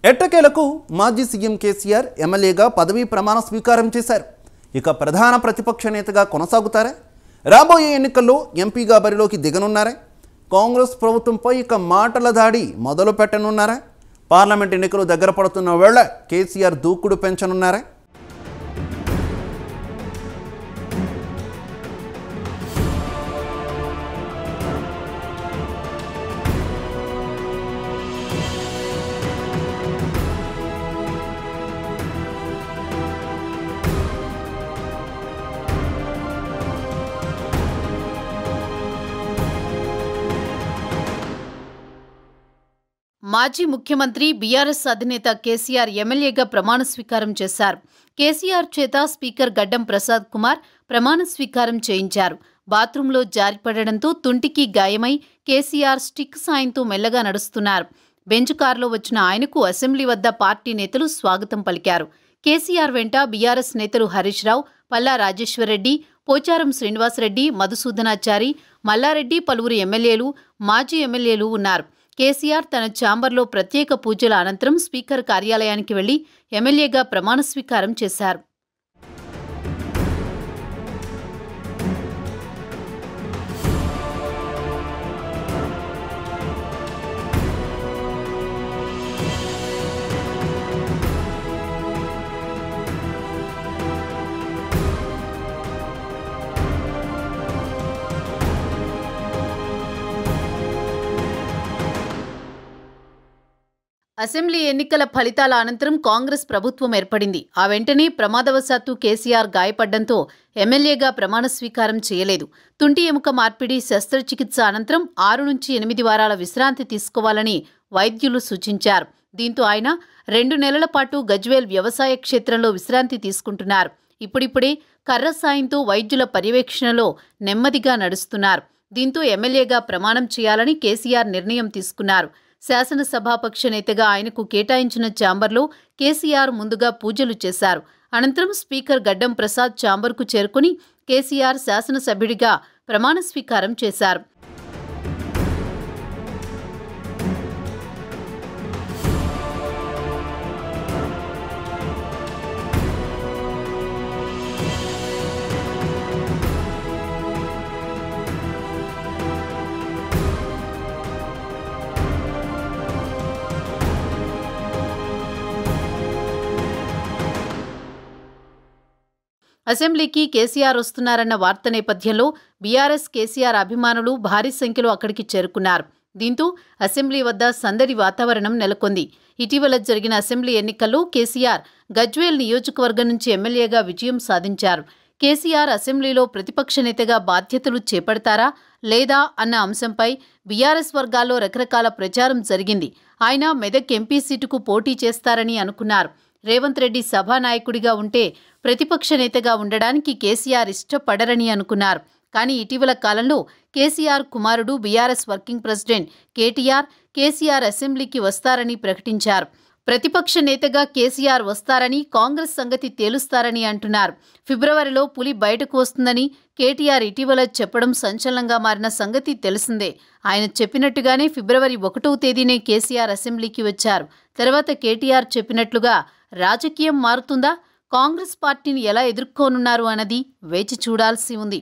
ఎట్టకేలకు మాజీ సీఎం కేసీఆర్ ఎమ్మెల్యేగా పదవీ ప్రమాణ స్వీకారం చేశారు ఇక ప్రధాన ప్రతిపక్ష నేతగా కొనసాగుతారా రాబోయే ఎన్నికల్లో ఎంపీగా బరిలోకి దిగనున్నారా కాంగ్రెస్ ప్రభుత్వంపై ఇక మాటల దాడి మొదలు పెట్టనున్నారా పార్లమెంట్ ఎన్నికలు దగ్గర పడుతున్న వేళ కేసీఆర్ దూకుడు పెంచనున్నారా మాజీ ముఖ్యమంత్రి బీఆర్ఎస్ అధినేత కేసీఆర్ ఎమ్మెల్యేగా ప్రమాణ స్వీకారం చేశారు కేసీఆర్ చేత స్పీకర్ గడ్డం ప్రసాద్ కుమార్ ప్రమాణ స్వీకారం చేయించారు బాత్రూంలో జారిపడడంతో తుంటికి గాయమై కేసీఆర్ స్టిక్ సాయంతో మెల్లగా నడుస్తున్నారు బెంచ్ కారులో వచ్చిన ఆయనకు అసెంబ్లీ వద్ద పార్టీ నేతలు స్వాగతం పలికారు కేసీఆర్ వెంట బీఆర్ఎస్ నేతలు హరీష్ రావు పల్లా రాజేశ్వరరెడ్డి పోచారం శ్రీనివాసరెడ్డి మధుసూదనాచారి మల్లారెడ్డి పలువురు ఎమ్మెల్యేలు మాజీ ఎమ్మెల్యేలు ఉన్నారు కేసీఆర్ తన ఛాంబర్లో ప్రత్యేక పూజల అనంతరం స్పీకర్ కార్యాలయానికి వెళ్లి ఎమ్మెల్యేగా ప్రమాణ స్వీకారం చేశారు అసెంబ్లీ ఎన్నికల ఫలితాల అనంతరం కాంగ్రెస్ ప్రభుత్వం ఏర్పడింది ఆ వెంటనే ప్రమాదవశాత్తు కేసీఆర్ గాయపడ్డంతో ఎమ్మెల్యేగా ప్రమాణ స్వీకారం చేయలేదు తుంటి ఎముక మార్పిడి శస్త్రచికిత్స అనంతరం ఆరు నుంచి ఎనిమిది వారాల విశ్రాంతి తీసుకోవాలని వైద్యులు సూచించారు దీంతో ఆయన రెండు నెలల పాటు గజ్వేల్ వ్యవసాయ క్షేత్రంలో విశ్రాంతి తీసుకుంటున్నారు ఇప్పుడిప్పుడే కర్ర సాయంతో వైద్యుల పర్యవేక్షణలో నెమ్మదిగా నడుస్తున్నారు దీంతో ఎమ్మెల్యేగా ప్రమాణం చేయాలని కేసీఆర్ నిర్ణయం తీసుకున్నారు శాసనసభాపక్ష నేతగా ఆయనకు కేటాయించిన ఛాంబర్లో కేసీఆర్ ముందుగా పూజలు చేశారు అనంతరం స్పీకర్ గడ్డం ప్రసాద్ ఛాంబర్కు చేరుకుని కేసీఆర్ శాసనసభ్యుడిగా ప్రమాణ స్వీకారం చేశారు అసెంబ్లీకి కేసీఆర్ వస్తున్నారన్న వార్త నేపథ్యంలో బీఆర్ఎస్ కేసీఆర్ అభిమానులు భారీ సంఖ్యలో అక్కడికి చేరుకున్నారు దీంతో అసెంబ్లీ వద్ద సందడి వాతావరణం నెలకొంది ఇటీవల జరిగిన అసెంబ్లీ ఎన్నికల్లో కేసీఆర్ గజ్వేల్ నియోజకవర్గం నుంచి ఎమ్మెల్యేగా విజయం సాధించారు కేసీఆర్ అసెంబ్లీలో ప్రతిపక్ష నేతగా బాధ్యతలు చేపడతారా లేదా అన్న అంశంపై బీఆర్ఎస్ వర్గాల్లో రకరకాల ప్రచారం జరిగింది ఆయన మెదక్ ఎంపీ సీటుకు పోటీ చేస్తారని అనుకున్నారు రేవంత్ రెడ్డి సభానాయకుడిగా ఉంటే ప్రతిపక్ష నేతగా ఉండడానికి కేసీఆర్ ఇష్టపడరని అనుకున్నారు కానీ ఇటీవల కాలంలో కేసీఆర్ కుమారుడు BRS working president KTR KCR అసెంబ్లీకి వస్తారని ప్రకటించారు ప్రతిపక్ష నేతగా కేసీఆర్ వస్తారని కాంగ్రెస్ సంగతి తేలుస్తారని అంటున్నారు ఫిబ్రవరిలో పులి బయటకు వస్తుందని కేటీఆర్ ఇటీవల చెప్పడం సంచలనంగా మారిన సంగతి తెలిసిందే ఆయన చెప్పినట్టుగానే ఫిబ్రవరి ఒకటవ తేదీనే కేసీఆర్ అసెంబ్లీకి వచ్చారు తర్వాత కేటీఆర్ చెప్పినట్లుగా రాజకీయం మారుతుందా కాంగ్రెస్ పార్టీని ఎలా ఎదుర్కోనున్నారు అన్నది వేచి చూడాల్సి ఉంది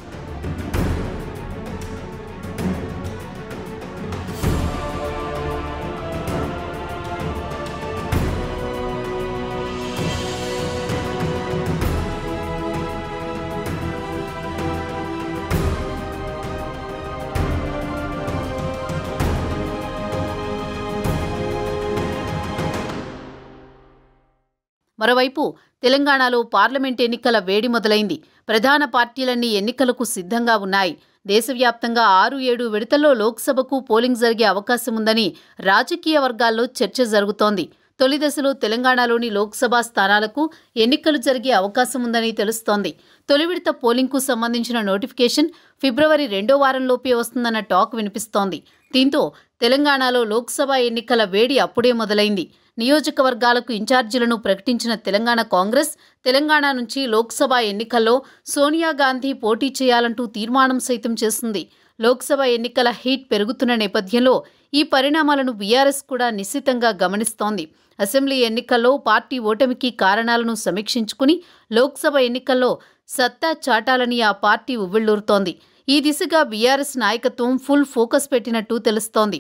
మరోవైపు తెలంగాణలో పార్లమెంట్ ఎన్నికల వేడి మొదలైంది ప్రధాన పార్టీలన్నీ ఎన్నికలకు సిద్ధంగా ఉన్నాయి దేశవ్యాప్తంగా ఆరు ఏడు విడతల్లో లోక్సభకు పోలింగ్ జరిగే అవకాశం ఉందని రాజకీయ వర్గాల్లో చర్చ జరుగుతోంది తొలి దశలో తెలంగాణలోని లోక్సభ స్థానాలకు ఎన్నికలు జరిగే అవకాశం ఉందని తెలుస్తోంది తొలి విడత పోలింగ్కు సంబంధించిన నోటిఫికేషన్ ఫిబ్రవరి రెండో వారంలోపే వస్తుందన్న టాక్ వినిపిస్తోంది దీంతో తెలంగాణలో లోక్సభ ఎన్నికల వేడి అప్పుడే మొదలైంది నియోజకవర్గాలకు ఇన్ఛార్జీలను ప్రకటించిన తెలంగాణ కాంగ్రెస్ తెలంగాణ నుంచి లోక్సభ ఎన్నికల్లో సోనియా గాంధీ పోటీ చేయాలంటూ తీర్మానం సైతం చేసింది లోక్సభ ఎన్నికల హీట్ పెరుగుతున్న నేపథ్యంలో ఈ పరిణామాలను బీఆర్ఎస్ కూడా నిశ్చితంగా గమనిస్తోంది అసెంబ్లీ ఎన్నికల్లో పార్టీ ఓటమికి కారణాలను సమీక్షించుకుని లోక్సభ ఎన్నికల్లో సత్తా చాటాలని ఆ పార్టీ ఉవ్విళ్లూరుతోంది ఈ దిశగా బీఆర్ఎస్ నాయకత్వం ఫుల్ ఫోకస్ పెట్టినట్టు తెలుస్తోంది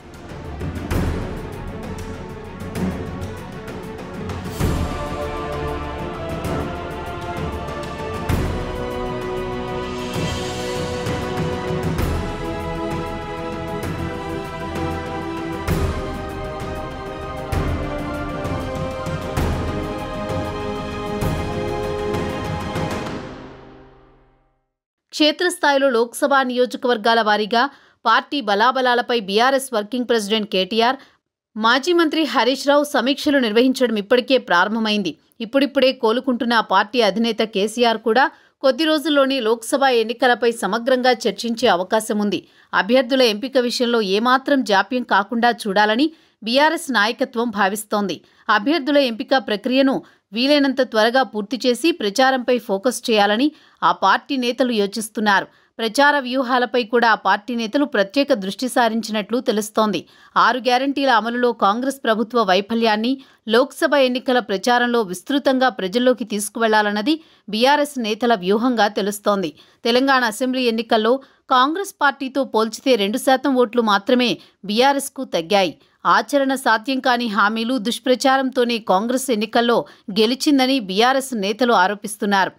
క్షేత్రస్థాయిలో లోక్సభ నియోజకవర్గాల వారీగా పార్టీ బలాబలాలపై బీఆర్ఎస్ వర్కింగ్ ప్రెసిడెంట్ కేటీఆర్ మాజీ మంత్రి హరీష్ రావు సమీక్షలు నిర్వహించడం ఇప్పటికే ప్రారంభమైంది ఇప్పుడిప్పుడే కోలుకుంటున్న ఆ పార్టీ అధినేత కేసీఆర్ కూడా కొద్ది రోజుల్లోనే లోక్సభ ఎన్నికలపై సమగ్రంగా చర్చించే అవకాశం ఉంది అభ్యర్థుల ఎంపిక విషయంలో ఏమాత్రం జాప్యం కాకుండా చూడాలని బీఆర్ఎస్ నాయకత్వం భావిస్తోంది అభ్యర్థుల ఎంపిక ప్రక్రియను వీలైనంత త్వరగా పూర్తి చేసి ప్రచారంపై ఫోకస్ చేయాలని ఆ పార్టీ నేతలు యోచిస్తున్నారు ప్రచార వ్యూహాలపై కూడా ఆ పార్టీ నేతలు ప్రత్యేక దృష్టి సారించినట్లు తెలుస్తోంది ఆరు గ్యారంటీల అమలులో కాంగ్రెస్ ప్రభుత్వ వైఫల్యాన్ని లోక్సభ ఎన్నికల ప్రచారంలో విస్తృతంగా ప్రజల్లోకి తీసుకువెళ్లాలన్నది బీఆర్ఎస్ నేతల వ్యూహంగా తెలుస్తోంది తెలంగాణ అసెంబ్లీ ఎన్నికల్లో కాంగ్రెస్ పార్టీతో పోల్చితే రెండు శాతం ఓట్లు మాత్రమే బీఆర్ఎస్కు తగ్గాయి ఆచరణ సాధ్యం కాని హామీలు దుష్ప్రచారంతోనే కాంగ్రెస్ ఎన్నికల్లో గెలిచిందని బీఆర్ఎస్ నేతలు ఆరోపిస్తున్నారు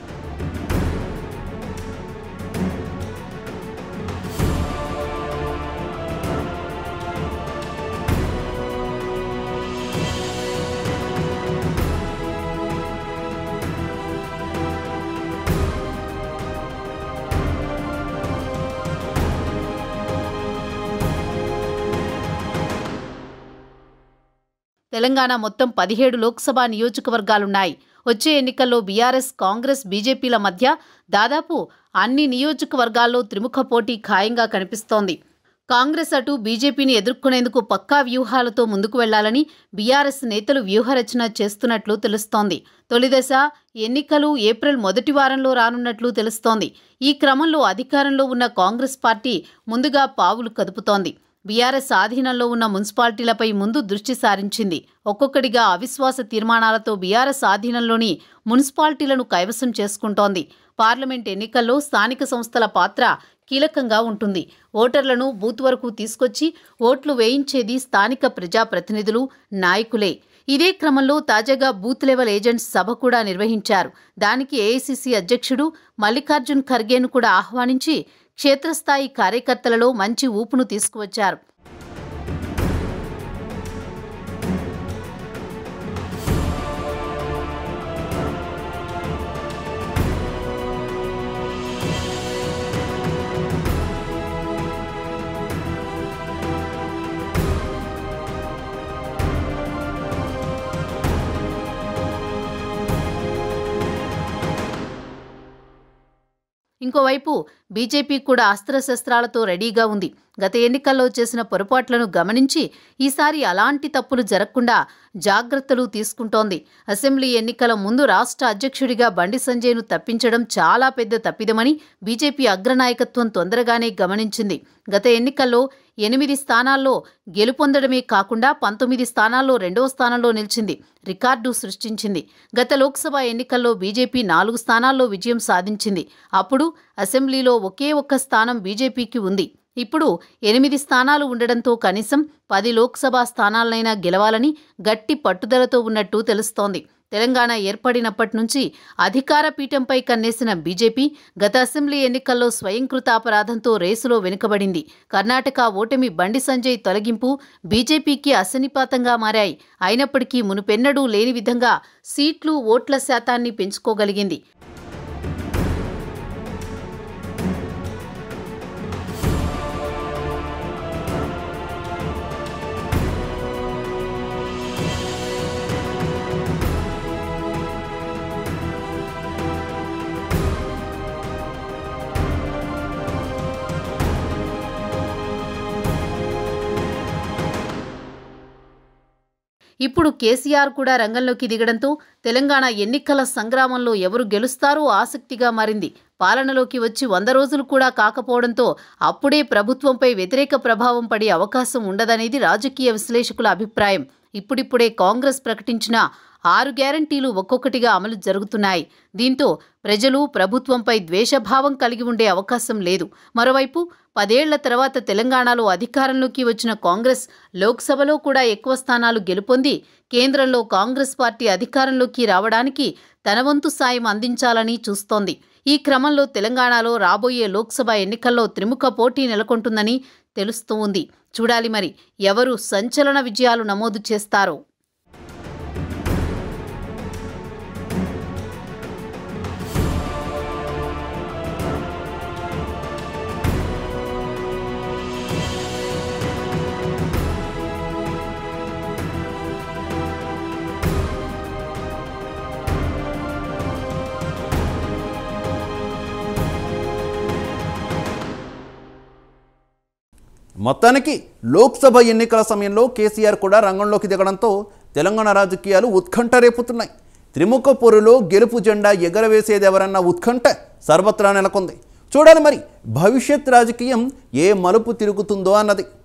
తెలంగాణ మొత్తం పదిహేడు లోక్సభ నియోజకవర్గాలున్నాయి వచ్చే ఎన్నికల్లో బీఆర్ఎస్ కాంగ్రెస్ బీజేపీల మధ్య దాదాపు అన్ని నియోజకవర్గాల్లో త్రిముఖ పోటీ ఖాయంగా కనిపిస్తోంది కాంగ్రెస్ అటు బీజేపీని ఎదుర్కొనేందుకు పక్కా వ్యూహాలతో ముందుకు వెళ్లాలని బీఆర్ఎస్ నేతలు వ్యూహరచన చేస్తున్నట్లు తెలుస్తోంది తొలిదశ ఎన్నికలు ఏప్రిల్ మొదటి వారంలో రానున్నట్లు తెలుస్తోంది ఈ క్రమంలో అధికారంలో ఉన్న కాంగ్రెస్ పార్టీ ముందుగా పావులు కదుపుతోంది బీఆర్ఎస్ ఆధీనంలో ఉన్న మున్సిపాలిటీలపై ముందు దృష్టి సారించింది ఒక్కొక్కటిగా అవిశ్వాస తీర్మానాలతో బీఆర్ఎస్ ఆధీనంలోని మున్సిపాలిటీలను కైవసం చేసుకుంటోంది పార్లమెంట్ ఎన్నికల్లో స్థానిక సంస్థల పాత్ర కీలకంగా ఉంటుంది ఓటర్లను బూత్ వరకు తీసుకొచ్చి ఓట్లు వేయించేది స్థానిక ప్రజాప్రతినిధులు నాయకులే ఇదే క్రమంలో తాజాగా బూత్ లెవెల్ ఏజెంట్స్ సభ కూడా నిర్వహించారు దానికి ఏఐసిసి అధ్యక్షుడు మల్లికార్జున్ ఖర్గేను కూడా ఆహ్వానించి క్షేత్రస్థాయి కార్యకర్తలలో మంచి ఊపును తీసుకువచ్చారు ఇంకోవైపు బీజేపీ కూడా అస్త్రశస్త్రాలతో రెడీగా ఉంది గత ఎన్నికల్లో చేసిన పొరపాట్లను గమనించి ఈసారి అలాంటి తప్పులు జరగకుండా జాగ్రత్తలు తీసుకుంటోంది అసెంబ్లీ ఎన్నికల ముందు రాష్ట్ర అధ్యక్షుడిగా బండి సంజయ్ను తప్పించడం చాలా పెద్ద తప్పిదమని బీజేపీ అగ్రనాయకత్వం తొందరగానే గమనించింది గత ఎన్నికల్లో ఎనిమిది స్థానాల్లో గెలుపొందడమే కాకుండా పంతొమ్మిది స్థానాల్లో రెండవ స్థానంలో నిలిచింది రికార్డు సృష్టించింది గత లోక్సభ ఎన్నికల్లో బీజేపీ నాలుగు స్థానాల్లో విజయం సాధించింది అప్పుడు అసెంబ్లీలో ఒకే ఒక్క స్థానం బీజేపీకి ఉంది ఇప్పుడు ఎనిమిది స్థానాలు ఉండడంతో కనీసం పది లోక్సభ స్థానాలనైనా గెలవాలని గట్టి పట్టుదలతో ఉన్నట్టు తెలుస్తోంది తెలంగాణ ఏర్పడినప్పటి నుంచి అధికార పీఠంపై కన్నేసిన బీజేపీ గత అసెంబ్లీ ఎన్నికల్లో స్వయంకృతాపరాధంతో రేసులో వెనుకబడింది కర్ణాటక ఓటమి బండి సంజయ్ తొలగింపు బీజేపీకి అసనిపాతంగా మారాయి అయినప్పటికీ మునుపెన్నడూ లేని విధంగా సీట్లు ఓట్ల శాతాన్ని పెంచుకోగలిగింది ఇప్పుడు కేసీఆర్ కూడా రంగంలోకి దిగడంతో తెలంగాణ ఎన్నికల సంగ్రామంలో ఎవరు గెలుస్తారో ఆసక్తిగా మారింది పాలనలోకి వచ్చి వంద రోజులు కూడా కాకపోవడంతో అప్పుడే ప్రభుత్వంపై వ్యతిరేక ప్రభావం పడే అవకాశం ఉండదనేది రాజకీయ విశ్లేషకుల అభిప్రాయం ఇప్పుడిప్పుడే కాంగ్రెస్ ప్రకటించిన ఆరు గ్యారంటీలు ఒక్కొక్కటిగా అమలు జరుగుతున్నాయి దీంతో ప్రజలు ప్రభుత్వంపై ద్వేషభావం కలిగి ఉండే అవకాశం లేదు మరోవైపు పదేళ్ల తర్వాత తెలంగాణలో అధికారంలోకి వచ్చిన కాంగ్రెస్ లోక్సభలో కూడా ఎక్కువ స్థానాలు గెలుపొంది కేంద్రంలో కాంగ్రెస్ పార్టీ అధికారంలోకి రావడానికి తన వంతు సాయం అందించాలని చూస్తోంది ఈ క్రమంలో తెలంగాణలో రాబోయే లోక్సభ ఎన్నికల్లో త్రిముఖ పోటీ నెలకొంటుందని తెలుస్తూ ఉంది చూడాలి మరి ఎవరు సంచలన విజయాలు నమోదు చేస్తారో మొత్తానికి లోక్సభ ఎన్నికల సమయంలో కేసీఆర్ కూడా రంగంలోకి దిగడంతో తెలంగాణ రాజకీయాలు ఉత్కంఠ రేపుతున్నాయి త్రిముఖ పొరులో గెలుపు జెండా ఎగరవేసేదెవరన్న ఉత్కంఠ సర్వత్రా నెలకొంది చూడాలి మరి భవిష్యత్ రాజకీయం ఏ మలుపు తిరుగుతుందో అన్నది